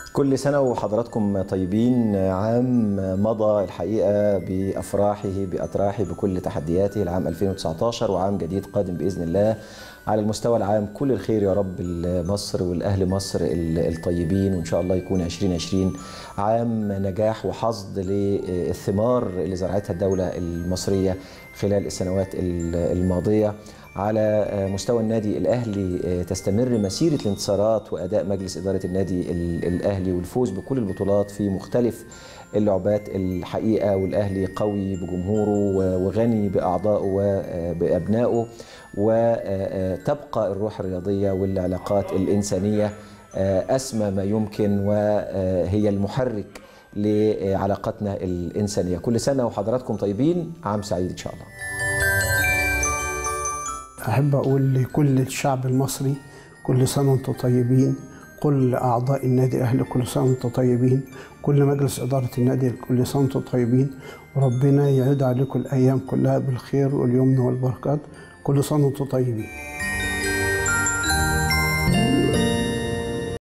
كل سنة وحضراتكم طيبين عام مضى الحقيقة بأفراحه بأتراحه بكل تحدياته العام 2019 وعام جديد قادم بإذن الله على المستوى العام كل الخير يا رب لمصر والأهل مصر الطيبين وإن شاء الله يكون 2020 عام نجاح وحصد للثمار اللي زرعتها الدولة المصرية خلال السنوات الماضية على مستوى النادي الاهلي تستمر مسيره الانتصارات واداء مجلس اداره النادي الاهلي والفوز بكل البطولات في مختلف اللعبات الحقيقه والاهلي قوي بجمهوره وغني باعضائه وبابنائه وتبقى الروح الرياضيه والعلاقات الانسانيه اسمى ما يمكن وهي المحرك لعلاقاتنا الانسانيه كل سنه وحضراتكم طيبين عام سعيد ان شاء الله أحب أقول لكل الشعب المصري كل سنة وأنتم طيبين كل أعضاء النادي الأهلي كل سنة وأنتم طيبين كل مجلس إدارة النادي كل سنة وأنتم طيبين وربنا يعيد عليكم الأيام كلها بالخير واليمن والبركات كل سنة وأنتم طيبين